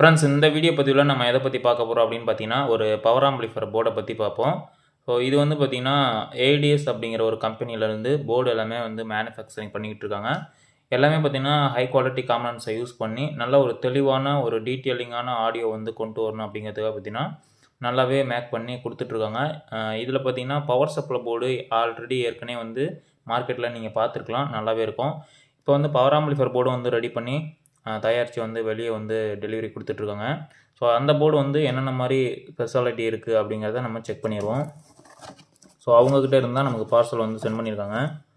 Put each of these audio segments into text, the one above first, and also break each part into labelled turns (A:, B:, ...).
A: friends இந்த video பதிவில் நம்ம எதை பற்றி பார்க்க போகிறோம் அப்படின்னு பார்த்தீங்கன்னா ஒரு பவர் ஆம்பிளிஃபர் போர்டை பற்றி பார்ப்போம் ஸோ இது வந்து பார்த்தீங்கன்னா ஏடிஎஸ் அப்படிங்கிற ஒரு கம்பெனிலேருந்து போர்டு எல்லாமே வந்து மேனுஃபேக்சரிங் பண்ணிக்கிட்டு இருக்காங்க எல்லாமே பார்த்தீங்கன்னா ஹை குவாலிட்டி காம்பனன்ஸை யூஸ் பண்ணி நல்ல ஒரு தெளிவான ஒரு டீட்டெயிலிங்கான ஆடியோ வந்து கொண்டு வரணும் அப்படிங்கிறதுக்காக பார்த்தீங்கன்னா நல்லாவே மேக் பண்ணி கொடுத்துட்ருக்காங்க இதில் பார்த்தீங்கன்னா பவர் சப்ளை போர்டு ஆல்ரெடி ஏற்கனவே வந்து மார்க்கெட்டில் நீங்கள் பார்த்துருக்கலாம் நல்லாவே இருக்கும் இப்போ வந்து பவர் ஆம்பிளிஃபர் போர்டு வந்து ரெடி பண்ணி தயாரித்து வந்து வெளியே வந்து டெலிவரி கொடுத்துட்ருக்காங்க ஸோ அந்த போர்டு வந்து என்னென்ன மாதிரி ஸ்பெஷாலிட்டி இருக்குது அப்படிங்கிறத நம்ம செக் பண்ணிடுவோம் ஸோ அவங்கக்கிட்ட இருந்தால் நமக்கு பார்சல் வந்து சென்ட் பண்ணியிருக்காங்க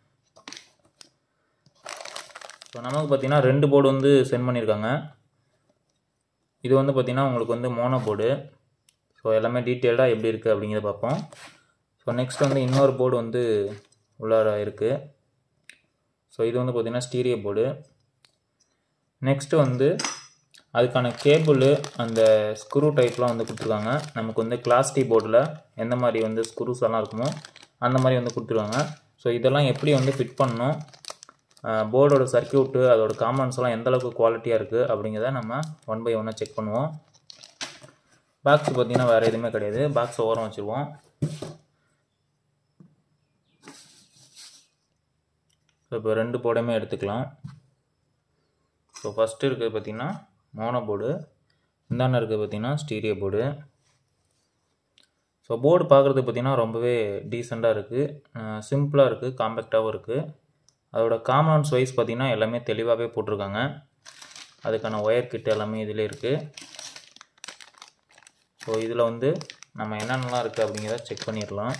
A: ஸோ நமக்கு பார்த்திங்கன்னா ரெண்டு போர்டு வந்து சென்ட் பண்ணியிருக்காங்க இது வந்து பார்த்திங்கன்னா உங்களுக்கு வந்து மோனோ போர்டு ஸோ எல்லாமே டீட்டெயில்டாக எப்படி இருக்குது அப்படிங்கிறத பார்ப்போம் ஸோ நெக்ஸ்ட் வந்து இன்னொரு போர்டு வந்து உள்ளார இருக்குது ஸோ இது வந்து பார்த்திங்கன்னா ஸ்டீரியோ போர்டு நெக்ஸ்ட்டு வந்து அதுக்கான கேபிள் அந்த ஸ்க்ரூ டைப்லாம் வந்து கொடுத்துருக்காங்க நமக்கு வந்து கிளாஸ் டி போர்டில் எந்த மாதிரி வந்து ஸ்க்ரூஸ் எல்லாம் இருக்குமோ அந்த மாதிரி வந்து கொடுத்துருக்காங்க ஸோ இதெல்லாம் எப்படி வந்து ஃபிட் பண்ணணும் போர்டோட சர்க்கியூட்டு அதோட காம்பனன்ஸ் எல்லாம் எந்த அளவுக்கு குவாலிட்டியாக இருக்குது அப்படிங்கிறத நம்ம ஒன் பை ஒன்னாக செக் பண்ணுவோம் பாக்ஸ் பார்த்திங்கன்னா வேறு எதுவுமே கிடையாது பாக்ஸ் ஓரம் வச்சுருவோம் ஸோ இப்போ ரெண்டு போர்டையுமே எடுத்துக்கலாம் ஸோ ஃபஸ்ட்டு இருக்குது பார்த்திங்கன்னா மோனோ போர்டு இந்தாண்ட இருக்குது பார்த்திங்கன்னா ஸ்டீரியோ போர்டு ஸோ போர்டு பார்க்குறதுக்கு பார்த்திங்கன்னா ரொம்பவே டீசெண்டாக இருக்குது சிம்பிளாக இருக்குது காம்பேக்டாகவும் இருக்குது அதோட காம்பனன்ஸ் வைஸ் பார்த்திங்கன்னா எல்லாமே தெளிவாகவே போட்டிருக்காங்க அதுக்கான ஒயர் கிட் எல்லாமே இதில் இருக்குது ஸோ இதில் வந்து நம்ம என்னென்னலாம் இருக்குது அப்படிங்கிறத செக் பண்ணிடலாம்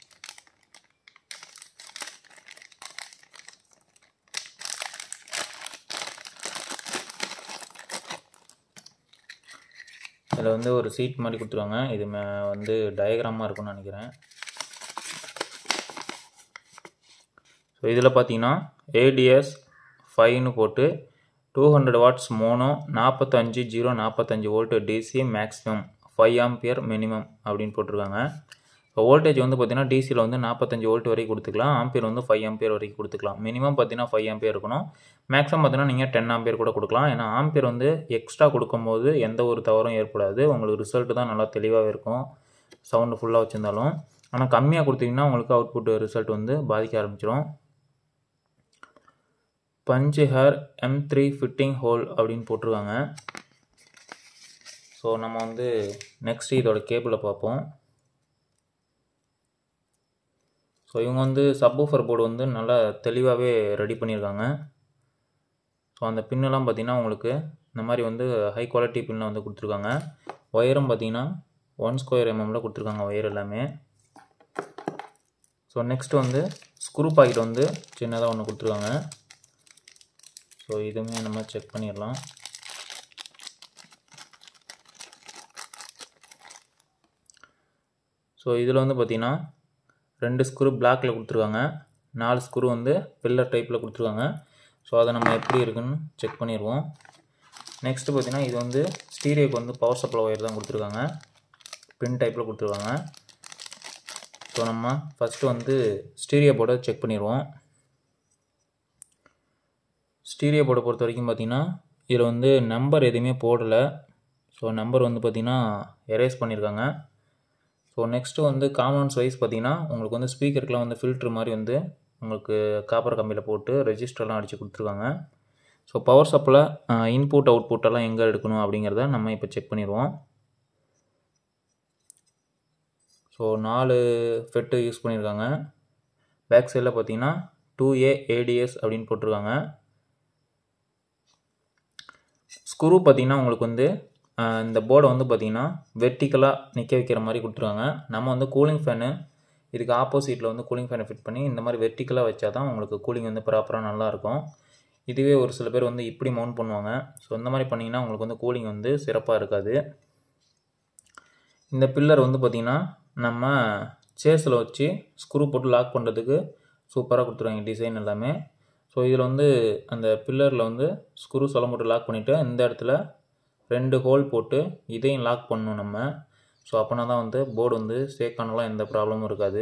A: இதில் வந்து ஒரு சீட் மாதிரி கொடுத்துருவாங்க இது வந்து டயக்ராமாக இருக்கும்னு நினைக்கிறேன் ஸோ இதில் பார்த்தீங்கன்னா ஏடிஎஸ் ஃபைவ்னு போட்டு டூ ஹண்ட்ரட் வாட்ஸ் மோனோ நாற்பத்தஞ்சு ஜீரோ நாற்பத்தஞ்சு volt DC maximum five ampere minimum அப்படின்னு போட்டிருக்காங்க இப்போ வோல்டேஜ் வந்து பார்த்தீங்கன்னா டிசியில் வந்து நாற்பத்தஞ்சு வோல்ட் வரைக்கும் கொடுத்துக்கலாம் ஆம்பியர் வந்து ஃபைவ் ஆம்பியர் வரைக்கும் கொடுத்துக்கலாம் மினிமம் பார்த்தீங்கன்னா ஃபைவ் ஆம்பியர் இருக்கணும் மேக்ஸிமம் பார்த்தீங்கன்னா நீங்கள் டென் ஆம்பியர் கூட கொடுக்கலாம் ஏன்னா ஆம்பியர் வந்து எக்ஸ்ட்ரா கொடுக்கும்போது எந்த ஒரு தவறும் ஏற்படாது உங்களுக்கு ரிசல்ட்டு தான் நல்லா தெளிவாகவே இருக்கும் சவுண்டு ஃபுல்லாக வச்சுருந்தாலும் ஆனால் கம்மியாக கொடுத்தீங்கன்னா உங்களுக்கு அவுட்புட் ரிசல்ட் வந்து பாதிக்க ஆரம்பிச்சிடும் பஞ்சு ஹேர் எம் த்ரீ ஃபிட்டிங் ஹோல் அப்படின்னு போட்டிருக்காங்க ஸோ நம்ம வந்து நெக்ஸ்ட் இதோட கேபிளை பார்ப்போம் ஸோ இவங்க வந்து சப்வூஃபர் போர்டு வந்து நல்லா தெளிவாகவே ரெடி பண்ணியிருக்காங்க ஸோ அந்த பின்னெல்லாம் பார்த்திங்கன்னா உங்களுக்கு இந்த மாதிரி வந்து ஹை குவாலிட்டி பின்னை வந்து கொடுத்துருக்காங்க ஒயரும் பார்த்திங்கன்னா ஒன் ஸ்கொயர் எம்எம்மில் கொடுத்துருக்காங்க ஒயர் எல்லாமே ஸோ நெக்ஸ்ட் வந்து ஸ்க்ரூ பாக்கெட் வந்து சின்னதாக ஒன்று கொடுத்துருக்காங்க ஸோ இதுவுமே நம்ம செக் பண்ணிடலாம் ஸோ இதில் வந்து பார்த்திங்கன்னா ரெண்டு ஸ்க்ரூ பிளாக்கில் கொடுத்துருக்காங்க நாலு ஸ்க்ரூ வந்து பில்லர் டைப்பில் கொடுத்துருக்காங்க ஸோ அதை நம்ம எப்படி இருக்குன்னு செக் பண்ணிடுவோம் நெக்ஸ்ட்டு பார்த்திங்கன்னா இது வந்து ஸ்டீரியோக்கு வந்து பவர் சப்ளை ஒயர் தான் கொடுத்துருக்காங்க பின் டைப்பில் கொடுத்துருக்காங்க ஸோ நம்ம ஃபஸ்ட்டு வந்து ஸ்டீரியோ போர்டை செக் பண்ணிடுவோம் ஸ்டீரியோ போர்டை பொறுத்த வரைக்கும் பார்த்திங்கன்னா இதில் வந்து நம்பர் எதுவுமே போடலை ஸோ நம்பர் வந்து பார்த்திங்கன்னா எரேஸ் பண்ணியிருக்காங்க ஸோ நெக்ஸ்ட்டு வந்து காமன்ஸ் வைஸ் பார்த்திங்கன்னா உங்களுக்கு வந்து ஸ்பீக்கருக்குலாம் வந்து ஃபில்ட்ரு மாதிரி வந்து உங்களுக்கு காப்பர் கம்பியில் போட்டு ரெஜிஸ்டர்லாம் அடித்து கொடுத்துருக்காங்க ஸோ பவர் சப்ளை இன்புட் அவுட்புட்டெல்லாம் எங்கே எடுக்கணும் அப்படிங்கிறத நம்ம இப்போ செக் பண்ணிடுவோம் ஸோ நாலு ஃபெட்டு யூஸ் பண்ணியிருக்காங்க பேக் சைடில் பார்த்தீங்கன்னா டூ ஏ ஏடிஎஸ் அப்படின்னு போட்டிருக்காங்க ஸ்க்ரூ பார்த்திங்கன்னா உங்களுக்கு வந்து இந்த போர்டை வந்து பார்த்திங்கன்னா வெர்டிக்கலாக நிற்க வைக்கிற மாதிரி கொடுத்துருக்காங்க நம்ம வந்து கூலிங் ஃபேனு இதுக்கு ஆப்போசிட்டில் வந்து கூலிங் ஃபேனை ஃபிட் பண்ணி இந்த மாதிரி வெர்டிக்கலாக வச்சா தான் உங்களுக்கு கூலிங் வந்து ப்ராப்பராக நல்லாயிருக்கும் இதுவே ஒரு சில பேர் வந்து இப்படி மவுண்ட் பண்ணுவாங்க ஸோ இந்த மாதிரி பண்ணிங்கன்னா உங்களுக்கு வந்து கூலிங் வந்து சிறப்பாக இருக்காது இந்த பில்லர் வந்து பார்த்திங்கன்னா நம்ம சேஸில் வச்சு ஸ்க்ரூ போட்டு லாக் பண்ணுறதுக்கு சூப்பராக கொடுத்துருவாங்க டிசைன் எல்லாமே ஸோ இதில் வந்து அந்த பில்லரில் வந்து ஸ்க்ரூ சொல்ல மட்டும் லாக் பண்ணிவிட்டு இந்த இடத்துல ரெண்டு ஹோல் போட்டு இதையும் லாக் பண்ணணும் நம்ம ஸோ அப்போனா தான் வந்து போர்டு வந்து சேக்கானலாம் எந்த ப்ராப்ளமும் இருக்காது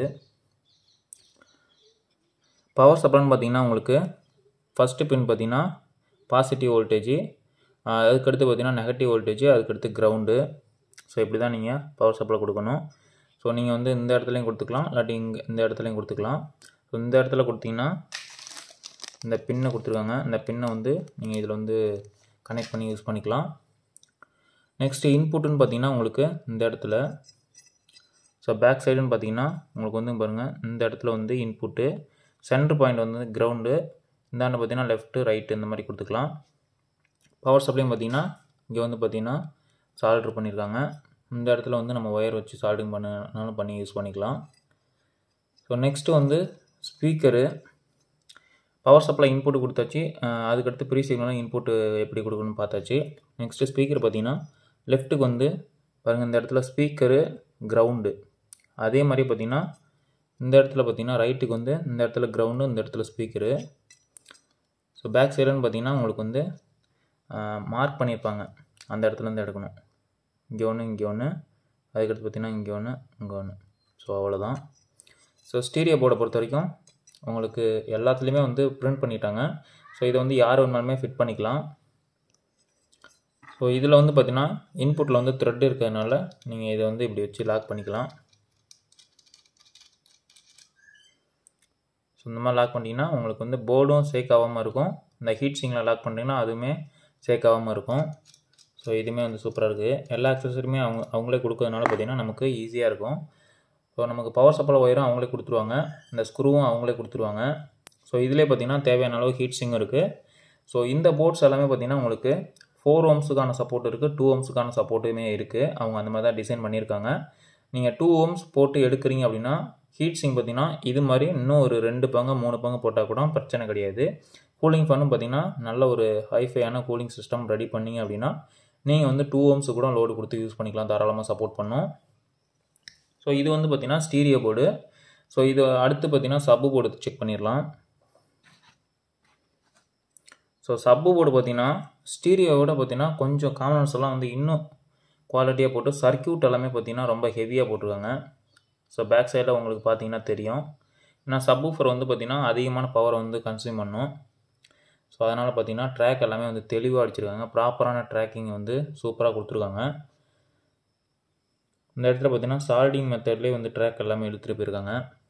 A: பவர் சப்ளைன்னு பார்த்தீங்கன்னா உங்களுக்கு ஃபஸ்ட்டு பின் பார்த்தீங்கன்னா பாசிட்டிவ் வோல்டேஜ் அதுக்கடுத்து பார்த்தீங்கன்னா நெகட்டிவ் வோல்டேஜ் அதுக்கடுத்து கிரவுண்டு ஸோ இப்படி தான் நீங்கள் பவர் சப்ளை கொடுக்கணும் ஸோ நீங்கள் வந்து இந்த இடத்துலையும் கொடுத்துக்கலாம் இல்லாட்டி இங்கே இந்த இடத்துலையும் கொடுத்துக்கலாம் ஸோ இந்த இடத்துல கொடுத்தீங்கன்னா இந்த பின்னை கொடுத்துருக்காங்க இந்த பின்னை வந்து நீங்கள் இதில் வந்து கனெக்ட் பண்ணி யூஸ் பண்ணிக்கலாம் நெக்ஸ்ட்டு இன்புட்டுன்னு பார்த்தீங்கன்னா உங்களுக்கு இந்த இடத்துல ஸோ பேக் சைடுன்னு பார்த்தீங்கன்னா உங்களுக்கு வந்து பாருங்கள் இந்த இடத்துல வந்து இன்புட்டு சென்டர் பாயிண்ட் வந்து கிரவுண்டு இந்தாண்ட பார்த்தீங்கன்னா லெஃப்ட்டு ரைட்டு இந்த மாதிரி கொடுத்துக்கலாம் பவர் சப்ளையும் பார்த்தீங்கன்னா இங்கே வந்து பார்த்தீங்கன்னா சால்ட்ரு பண்ணியிருக்காங்க இந்த இடத்துல வந்து நம்ம ஒயர் வச்சு சால்டிங் பண்ணனாலும் பண்ணி யூஸ் பண்ணிக்கலாம் ஸோ நெக்ஸ்ட்டு வந்து ஸ்பீக்கரு பவர் சப்ளை இன்புட் கொடுத்தாச்சு அதுக்கடுத்து ப்ரீ சிக்னலும் இன்புட்டு எப்படி கொடுக்கணும்னு பார்த்தாச்சு நெக்ஸ்ட்டு ஸ்பீக்கர் பார்த்தீங்கன்னா லெஃப்ட்டுக்கு வந்து பாருங்கள் இந்த இடத்துல ஸ்பீக்கரு கிரவுண்டு அதே மாதிரி பார்த்தீங்கன்னா இந்த இடத்துல பார்த்தீங்கன்னா ரைட்டுக்கு வந்து இந்த இடத்துல கிரவுண்டு இந்த இடத்துல ஸ்பீக்கரு ஸோ பேக் சைடுன்னு பார்த்தீங்கன்னா உங்களுக்கு வந்து மார்க் பண்ணியிருப்பாங்க அந்த இடத்துலேருந்து எடுக்கணும் இங்கே ஒன்று இங்கே ஒன்று அதுக்கடுத்து பார்த்தீங்கன்னா இங்கே ஒன்று இங்கே ஒன்று ஸோ அவ்வளோதான் ஸோ ஸ்டீரியோ போர்டை பொறுத்த வரைக்கும் உங்களுக்கு எல்லாத்துலேயுமே வந்து பிரிண்ட் பண்ணிட்டாங்க ஸோ இதை வந்து யார் வேணாலுமே ஃபிட் பண்ணிக்கலாம் ஸோ இதில் வந்து பார்த்தீங்கன்னா இன்புட்டில் வந்து த்ரெட் இருக்கிறதுனால நீங்கள் இதை வந்து இப்படி வச்சு லாக் பண்ணிக்கலாம் ஸோ இந்த மாதிரி லாக் பண்ணிட்டீங்கன்னா உங்களுக்கு வந்து போர்டும் சேக் ஆகாமல் இருக்கும் இந்த ஹீட் சிங்கில் லாக் பண்ணிட்டீங்கன்னா அதுவுமே சேக் ஆகாமல் இருக்கும் ஸோ இதுவுமே வந்து சூப்பராக இருக்குது எல்லா அக்சசரியுமே அவங்க அவங்களே கொடுக்கறதுனால பார்த்திங்கன்னா நமக்கு ஈஸியாக இருக்கும் ஸோ நமக்கு பவர் சப்ளை ஒயரும் அவங்களே கொடுத்துருவாங்க இந்த ஸ்க்ரூவும் அவங்களே கொடுத்துருவாங்க ஸோ இதிலே பார்த்திங்கன்னா தேவையான அளவு ஹீட் சிங்கும் இருக்குது ஸோ இந்த போர்ட்ஸ் எல்லாமே பார்த்திங்கன்னா உங்களுக்கு ஃபோர் ஓம்ஸுக்கான சப்போர்ட் இருக்குது டூ ஓம்ஸுக்கான சப்போர்ட்டுமே இருக்குது அவங்க அந்த மாதிரி தான் டிசைன் பண்ணியிருக்காங்க நீங்கள் டூ ஓம்ஸ் போட்டு எடுக்கிறீங்க அப்படின்னா ஹீட் சிங் பார்த்திங்கன்னா இது மாதிரி இன்னும் ஒரு ரெண்டு பங்கு மூணு பங்கு போட்டால் கூட பிரச்சனை கிடையாது கூலிங் ஃபேனும் பார்த்திங்கன்னா நல்ல ஒரு ஹைஃபையான கூலிங் சிஸ்டம் ரெடி பண்ணிங்க அப்படின்னா நீங்கள் வந்து டூ ஓம்ஸு கூட லோடு கொடுத்து யூஸ் பண்ணிக்கலாம் தாராளமாக சப்போர்ட் பண்ணும் ஸோ இது வந்து பார்த்திங்கன்னா ஸ்டீரியோ போர்டு ஸோ இது அடுத்து பார்த்திங்கன்னா சப்பு போர்டு செக் பண்ணிடலாம் ஸோ சப்பு போர்டு பார்த்திங்கன்னா ஸ்டீரியோவோட பார்த்திங்கன்னா கொஞ்சம் காமனன்ஸ் எல்லாம் வந்து இன்னும் குவாலிட்டியாக போட்டு சர்க்கியூட் எல்லாமே பார்த்திங்கன்னா ரொம்ப ஹெவியாக போட்டிருக்காங்க ஸோ பேக் சைடில் உங்களுக்கு பார்த்தீங்கன்னா தெரியும் ஏன்னா சப்வூஃபர் வந்து பார்த்திங்கன்னா அதிகமான பவரை வந்து கன்சியூம் பண்ணும் ஸோ அதனால் பார்த்திங்கன்னா ட்ராக் எல்லாமே வந்து தெளிவாக அடிச்சிருக்காங்க ப்ராப்பரான ட்ராக்கிங் வந்து சூப்பராக கொடுத்துருக்காங்க இந்த இடத்துல பார்த்திங்கன்னா சால்டிங் மெத்தட்லேயே வந்து ட்ராக் எல்லாமே எடுத்துகிட்டு போயிருக்காங்க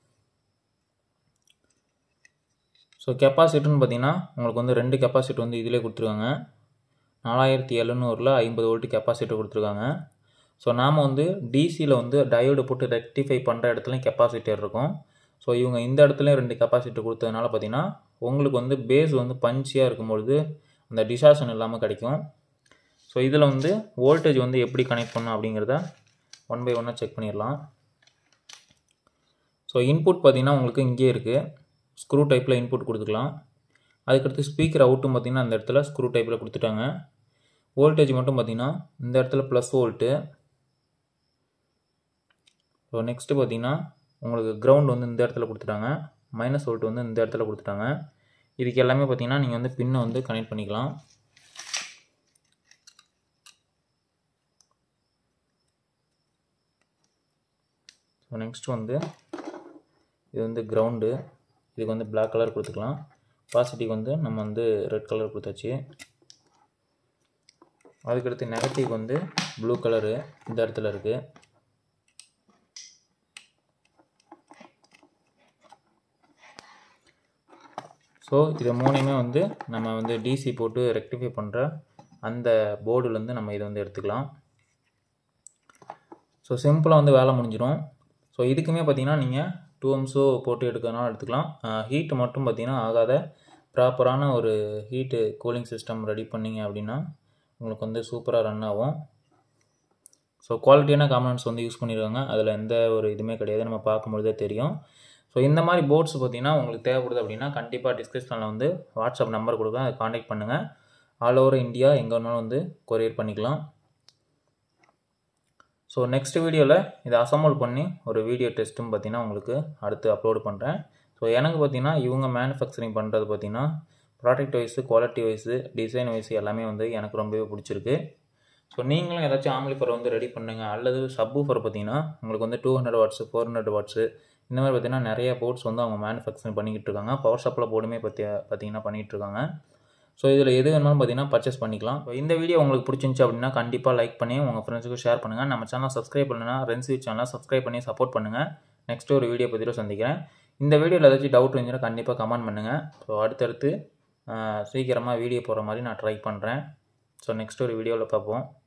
A: ஸோ கெப்பாசிட்டர்னு பார்த்தீங்கன்னா உங்களுக்கு வந்து ரெண்டு கெப்பாசிட்டர் வந்து இதிலே கொடுத்துருக்காங்க நாலாயிரத்தி எழுநூறில் ஐம்பது வோல்ட்டு கெப்பாசிட்டர் கொடுத்துருக்காங்க ஸோ நாம் வந்து டிசியில் வந்து டயோடு போட்டு ரெக்டிஃபை பண்ணுற இடத்துலையும் கெப்பாசிட்டர் இருக்கும் ஸோ இவங்க இந்த இடத்துலையும் ரெண்டு கெப்பாசிட்டர் கொடுத்ததுனால பார்த்தீங்கன்னா உங்களுக்கு வந்து பேஸ் வந்து பஞ்சியாக இருக்கும்பொழுது அந்த டிசார்ஷன் இல்லாமல் கிடைக்கும் ஸோ இதில் வந்து வோல்டேஜ் வந்து எப்படி கனெக்ட் பண்ணணும் அப்படிங்கிறத ஒன் பை ஒன்னாக செக் பண்ணிடலாம் ஸோ இன்புட் பார்த்திங்கன்னா உங்களுக்கு இங்கே இருக்குது ஸ்க்ரூ டைப்பில் இன்புட் கொடுத்துக்கலாம் அதுக்கடுத்து ஸ்பீக்கர் அவுட்டும் பார்த்திங்கன்னா அந்த இடத்துல ஸ்க்ரூ டைப்பில் கொடுத்துட்டாங்க வோல்டேஜ் மட்டும் பார்த்திங்கன்னா இந்த இடத்துல ப்ளஸ் வோல்ட்டு ஸோ நெக்ஸ்ட்டு பார்த்திங்கன்னா உங்களுக்கு கிரவுண்ட் வந்து இந்த இடத்துல கொடுத்துட்டாங்க மைனஸ் வோல்ட் வந்து இந்த இடத்துல கொடுத்துட்டாங்க இதுக்கு எல்லாமே பார்த்திங்கன்னா நீங்கள் வந்து பின்னை வந்து கனெக்ட் பண்ணிக்கலாம் ஸோ நெக்ஸ்ட் வந்து இது வந்து கிரவுண்டு இதுக்கு வந்து பிளாக் கலர் கொடுத்துக்கலாம் பாசிட்டிவ் வந்து நம்ம வந்து ரெட் கலர் கொடுத்தாச்சு அதுக்கடுத்து நெகட்டிவ் வந்து ப்ளூ கலரு இந்த இடத்துல இருக்குது ஸோ இதை மூணையுமே வந்து நம்ம வந்து டிசி போட்டு ரெக்டிஃபை பண்ணுற அந்த போர்டுலேருந்து நம்ம இதை வந்து எடுத்துக்கலாம் ஸோ சிம்பிளாக வந்து வேலை முடிஞ்சிடும் ஸோ இதுக்குமே பார்த்தீங்கன்னா நீங்கள் டூ எம்ஸோ போட்டு எடுக்கிறனால எடுத்துக்கலாம் ஹீட்டு மட்டும் பார்த்தீங்கன்னா ஆகாத ப்ராப்பரான ஒரு ஹீட்டு கூலிங் சிஸ்டம் ரெடி பண்ணிங்க அப்படின்னா உங்களுக்கு வந்து சூப்பராக ரன் ஆகும் ஸோ குவாலிட்டியான காம்பனன்ட்ஸ் வந்து யூஸ் பண்ணியிருக்காங்க அதில் எந்த ஒரு இதுவுமே கிடையாது நம்ம பார்க்கும்பொழுதே தெரியும் ஸோ இந்த மாதிரி போர்ட்ஸ் பார்த்தீங்கன்னா உங்களுக்கு தேவைப்படுது அப்படின்னா கண்டிப்பாக டிஸ்கிரிப்ஷனில் வந்து வாட்ஸ்அப் நம்பர் கொடுக்குறேன் அதை காண்டாக்ட் பண்ணுங்கள் ஆல் ஓவர் இந்தியா எங்கே வேணாலும் வந்து கொரியர் பண்ணிக்கலாம் ஸோ நெக்ஸ்ட் வீடியோவில் இதை அசம்பிள் பண்ணி ஒரு வீடியோ டெஸ்ட்டும் பார்த்தீங்கன்னா உங்களுக்கு அடுத்து அப்லோடு பண்ணுறேன் ஸோ எனக்கு பார்த்தீங்கன்னா இவங்க மேனுஃபேக்சரிங் பண்ணுறது பார்த்தீங்கன்னா product wise quality wise design wise எல்லாமே வந்து எனக்கு ரொம்பவே பிடிச்சிருக்கு ஸோ நீங்களும் ஏதாச்சும் ஆம்பிளிஃபர் வந்து ரெடி பண்ணுங்க அல்லது சப்வூஃபர் பார்த்தீங்கன்னா உங்களுக்கு வந்து two hundred watts four hundred watts இந்த மாதிரி பார்த்தீங்கன்னா நிறைய போர்ட்ஸ் வந்து அவங்க மேனுஃபேக்சரிங் பண்ணிக்கிட்டு இருக்காங்க பவர் சப்ளை போர்டுமே பற்றி பார்த்தீங்கன்னா பண்ணிகிட்டு இருக்காங்க ஸோ இதில் எது வேணாலும் பார்த்தீங்கன்னா பர்ச்சேஸ் பண்ணிக்கலாம் ஸோ இந்த வீடியோ உங்களுக்கு பிடிச்சிருந்துச்சு அப்படின்னா கண்டிப்பாக லைக் பண்ணி உங்கள் ஃப்ரெண்ட்ஸுக்கு ஷேர் பண்ணுங்கள் நம்ம சேனல் சப்ஸ்கிரைப் பண்ணலன்னா ரென்சி சேனலை சப்ஸ்கிரைப் பண்ணி சப்போர்ட் பண்ணுங்கள் நெக்ஸ்ட் ஒரு வீடியோ பற்றியும் சந்திக்கிறேன் இந்த வீடியோவில் ஏதாச்சும் டவுட் இருந்துச்சுன்னா கண்டிப்பாக கமெண்ட் பண்ணுங்கள் ஸோ அடுத்தடுத்து சீக்கிரமாக வீடியோ போகிற மாதிரி நான் ட்ரை பண்ணுறேன் ஸோ நெக்ஸ்ட் ஒரு வீடியோவில் பார்ப்போம்